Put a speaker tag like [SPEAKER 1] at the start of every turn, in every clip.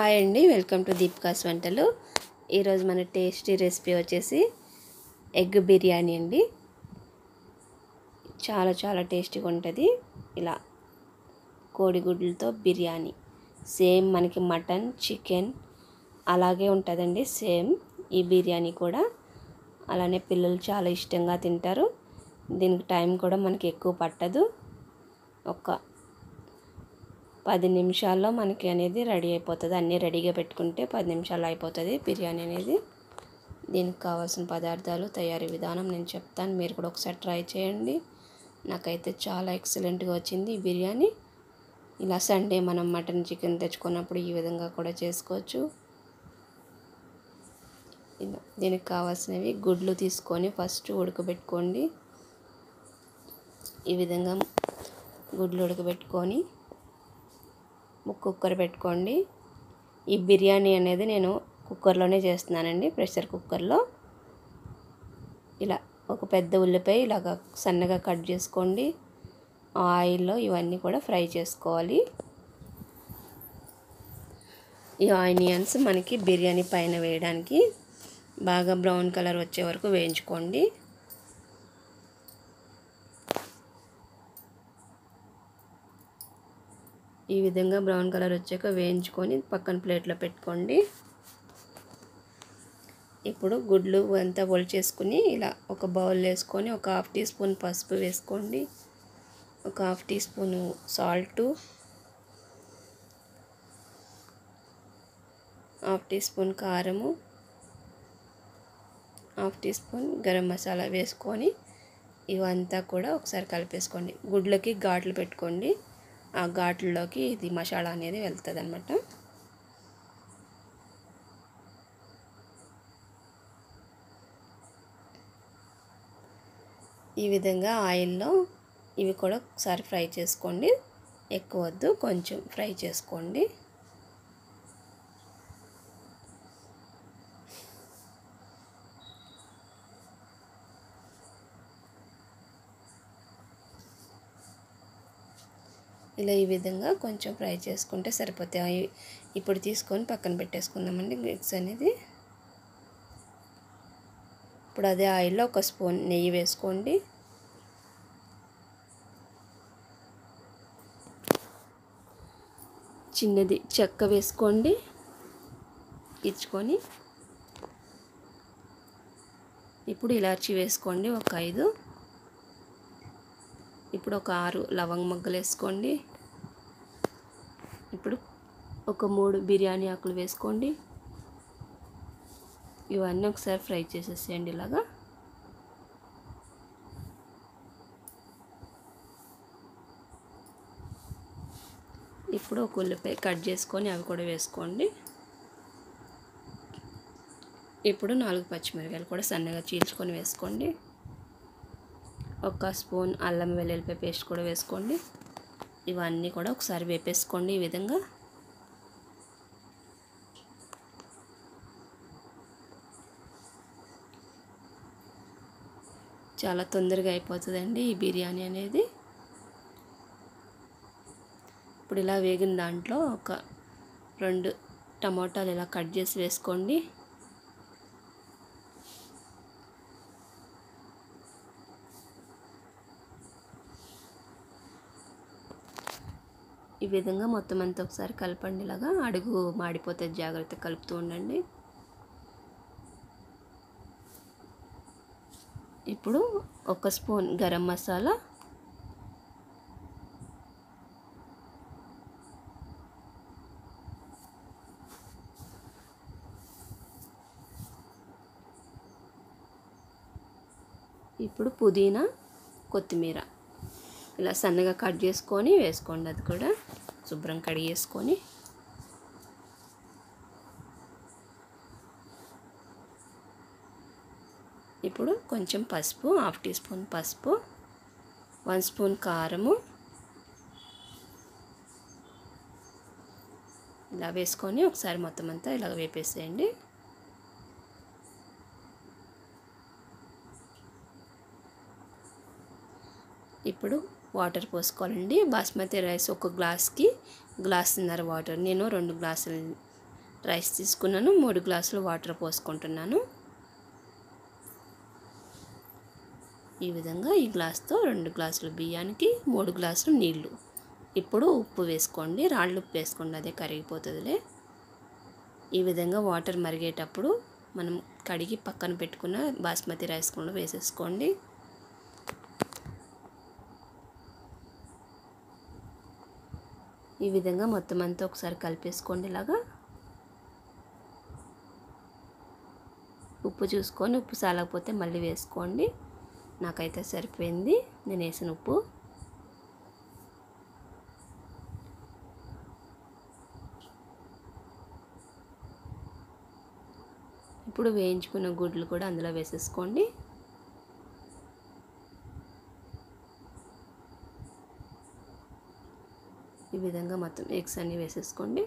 [SPEAKER 1] hi అండి welcome to Deepika's వంటలు ఈరోజు మన టేస్టీ రెసిపీ వచ్చేసి ఎగ్ బిర్యానీ అండి చాలా చాలా టేస్టీగా ఉంటుంది ఇలా కోడిగుడ్లతో బిర్యానీ సేమ్ మనకి మటన్ చికెన్ అలాగే ఉంటుందండి సేమ్ ఈ బిర్యానీ కూడా అలానే పిల్లలు చాలా ఇష్టంగా తింటారు దీనికి టైం కూడా మనకి ఎక్కువ పట్టదు ఒక పది నిమిషాల్లో మనకి అనేది రెడీ అయిపోతుంది అన్నీ రెడీగా పెట్టుకుంటే పది నిమిషాల్లో అయిపోతుంది బిర్యానీ అనేది దీనికి కావాల్సిన పదార్థాలు తయారీ విధానం నేను చెప్తాను మీరు కూడా ఒకసారి ట్రై చేయండి నాకైతే చాలా ఎక్సలెంట్గా వచ్చింది ఈ బిర్యానీ ఇలా సండే మనం మటన్ చికెన్ తెచ్చుకున్నప్పుడు ఈ విధంగా కూడా చేసుకోవచ్చు ఇలా దీనికి కావాల్సినవి గుడ్లు తీసుకొని ఫస్ట్ ఉడకబెట్టుకోండి ఈ విధంగా గుడ్లు ఉడకబెట్టుకొని కుక్కర్ పెట్టుకోండి ఈ బిర్యానీ అనేది నేను కుక్కర్లోనే చేస్తున్నానండి ప్రెషర్ కుక్కర్లో ఇలా ఒక పెద్ద ఉల్లిపాయ ఇలాగ సన్నగా కట్ చేసుకోండి ఆయిల్లో ఇవన్నీ కూడా ఫ్రై చేసుకోవాలి ఈ ఆనియన్స్ మనకి బిర్యానీ పైన వేయడానికి బాగా బ్రౌన్ కలర్ వచ్చే వరకు వేయించుకోండి ఈ విధంగా బ్రౌన్ కలర్ వచ్చాక వేయించుకొని పక్కన ప్లేట్లో పెట్టుకోండి ఇప్పుడు గుడ్లు అంతా చేసుకుని ఇలా ఒక బౌల్ వేసుకొని ఒక హాఫ్ టీ స్పూన్ పసుపు వేసుకోండి ఒక half teaspoon salt half teaspoon కారము half teaspoon garam masala వేసుకొని ఇవంతా కూడా ఒకసారి కలిపేసుకోండి గుడ్లకి ఘాట్లు పెట్టుకోండి ఆ ఘాట్లలోకి ఇది మసాలా అనేది వెళ్తుంది అనమాట ఈ విధంగా ఆయిల్లో ఇవి కూడా ఒకసారి ఫ్రై చేసుకోండి ఎక్కువ వద్దు కొంచెం ఫ్రై చేసుకోండి ఇలా ఈ విధంగా కొంచెం ఫ్రై చేసుకుంటే సరిపోతాయి ఇప్పుడు తీసుకొని పక్కన పెట్టేసుకుందామండి ఎగ్స్ అనేది ఇప్పుడు అదే ఆయిల్లో ఒక స్పూన్ నెయ్యి వేసుకోండి చిన్నది చెక్క వేసుకోండి ఇచ్చుకొని ఇప్పుడు ఇలాచి వేసుకోండి ఒక ఐదు ఇప్పుడు ఒక ఆరు లవంగ మొగ్గలు వేసుకోండి ఇప్పుడు ఒక మూడు బిర్యానీ ఆకులు వేసుకోండి ఇవన్నీ ఒకసారి ఫ్రై చేసేసేయండి ఇలాగా ఇప్పుడు ఒక ఉల్లిపాయ కట్ చేసుకొని అవి కూడా వేసుకోండి ఇప్పుడు నాలుగు పచ్చిమిరకాయలు కూడా సన్నగా చీల్చుకొని వేసుకోండి ఒక స్పూన్ అల్లం వెల్లుల్లిపాయ పేస్ట్ కూడా వేసుకోండి ఇవన్నీ కూడా ఒకసారి వేపేసుకోండి ఈ విధంగా చాలా తొందరగా అయిపోతుందండి ఈ బిర్యానీ అనేది ఇప్పుడు ఇలా వేగిన దాంట్లో ఒక రెండు టమాటాలు ఇలా కట్ చేసి వేసుకోండి ఈ విధంగా మొత్తం అంతా ఒకసారి కలపండి ఇలాగా అడుగు మాడిపోతే జాగ్రత్త కలుపుతూ ఉండండి ఇప్పుడు ఒక స్పూన్ గరం మసాలా ఇప్పుడు పుదీనా కొత్తిమీర ఇలా సన్నగా కట్ చేసుకొని వేసుకోండి అది కూడా శుభ్రం కడిగేసుకొని ఇప్పుడు కొంచెం పసుపు హాఫ్ టీ స్పూన్ పసుపు వన్ స్పూన్ కారము ఇలా వేసుకొని ఒకసారి మొత్తం అంతా ఇలా వేపేసేయండి ఇప్పుడు వాటర్ పోసుకోవాలండి బాస్మతి రైస్ ఒక గ్లాస్కి గ్లాసున్నర వాటర్ నేను రెండు గ్లాసులు రైస్ తీసుకున్నాను మూడు గ్లాసులు వాటర్ పోసుకుంటున్నాను ఈ విధంగా ఈ గ్లాస్తో రెండు గ్లాసులు బియ్యానికి మూడు గ్లాసులు నీళ్ళు ఇప్పుడు ఉప్పు వేసుకోండి రాళ్ళు ఉప్పు వేసుకోండి అదే కరిగిపోతుందిలే ఈ విధంగా వాటర్ మరిగేటప్పుడు మనం కడిగి పక్కన పెట్టుకున్న బాస్మతి రైస్ కూడా వేసేసుకోండి ఈ విధంగా మొత్తం అంతా ఒకసారి కలిపేసుకోండి ఇలాగా ఉప్పు చూసుకొని ఉప్పు సాలకపోతే మళ్ళీ వేసుకోండి నాకైతే సరిపోయింది నేను వేసిన ఉప్పు ఇప్పుడు వేయించుకున్న గుడ్లు కూడా అందులో వేసేసుకోండి ఈ విధంగా మొత్తం ఎగ్స్ అన్నీ వేసేసుకోండి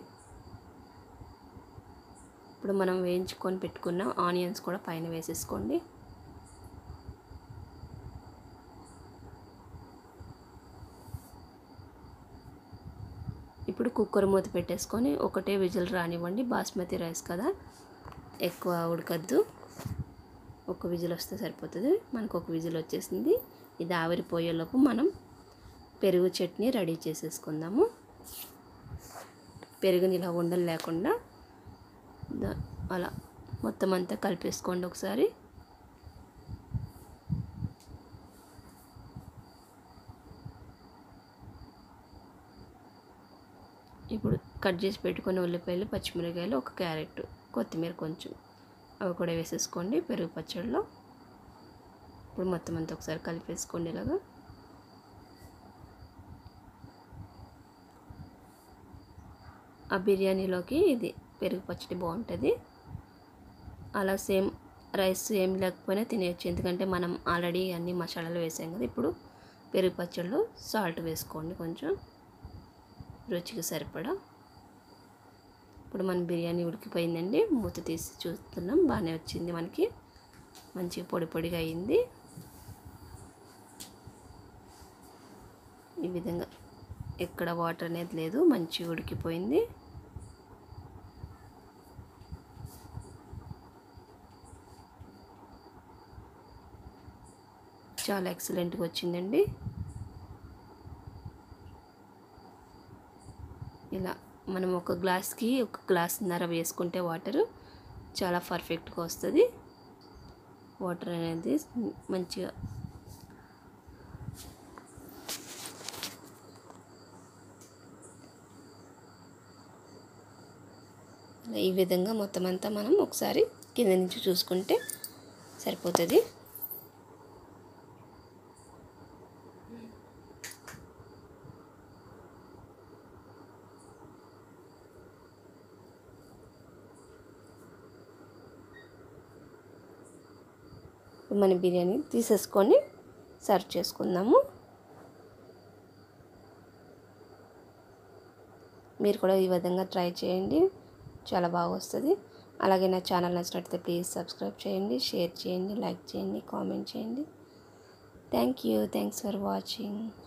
[SPEAKER 1] ఇప్పుడు మనం వేయించుకొని పెట్టుకున్న ఆనియన్స్ కూడా పైన వేసేసుకోండి ఇప్పుడు కుక్కర్ మూత పెట్టేసుకొని ఒకటే విజిల్ రానివ్వండి బాస్మతి రైస్ కదా ఎక్కువ ఉడకద్దు ఒక విజిల్ వస్తే సరిపోతుంది మనకు ఒక విజిల్ వచ్చేసింది ఇది ఆవిరిపోయేలోపు మనం పెరుగు చట్నీ రెడీ చేసేసుకుందాము పెరుగుని ఇలా ఉండలు లేకుండా అలా మొత్తం అంతా కలిపేసుకోండి ఒకసారి ఇప్పుడు కట్ చేసి పెట్టుకున్న ఉల్లిపాయలు పచ్చిమిరకాయలు ఒక క్యారెట్ కొత్తిమీర కొంచెం అవి కూడా వేసేసుకోండి పెరుగు పచ్చడిలో ఇప్పుడు మొత్తం అంతా ఒకసారి కలిపేసుకోండి ఇలాగా ఆ బిర్యానీలోకి ఇది పెరుగు పచ్చడి బాగుంటుంది అలా సేమ్ రైస్ ఏం లేకపోయినా తినేయచ్చు ఎందుకంటే మనం ఆల్రెడీ అన్ని మసాలాలు వేసాం కదా ఇప్పుడు పెరుగు పచ్చడిలో సాల్ట్ వేసుకోండి కొంచెం రుచికి సరిపడా ఇప్పుడు మన బిర్యానీ ఉడికిపోయిందండి మూత తీసి చూస్తున్నాం బాగానే వచ్చింది మనకి మంచిగా పొడి పొడిగా అయింది ఈ విధంగా ఎక్కడ వాటర్ అనేది లేదు మంచిగా ఉడికిపోయింది చాలా ఎక్సలెంట్గా వచ్చిందండి ఇలా మనం ఒక గ్లాస్కి ఒక గ్లాస్న్నర వేసుకుంటే వాటర్ చాలా పర్ఫెక్ట్గా వస్తుంది వాటర్ అనేది మంచిగా ఈ విధంగా మొత్తం అంతా మనం ఒకసారి కింద నుంచి చూసుకుంటే సరిపోతుంది మన బిర్యానీ తీసేసుకొని సర్వ్ చేసుకుందాము మీరు కూడా ఈ విధంగా ట్రై చేయండి చాలా బాగా వస్తుంది అలాగే నా ఛానల్ నచ్చినట్లయితే ప్లీజ్ సబ్స్క్రైబ్ చేయండి షేర్ చేయండి లైక్ చేయండి కామెంట్ చేయండి thank you thanks for watching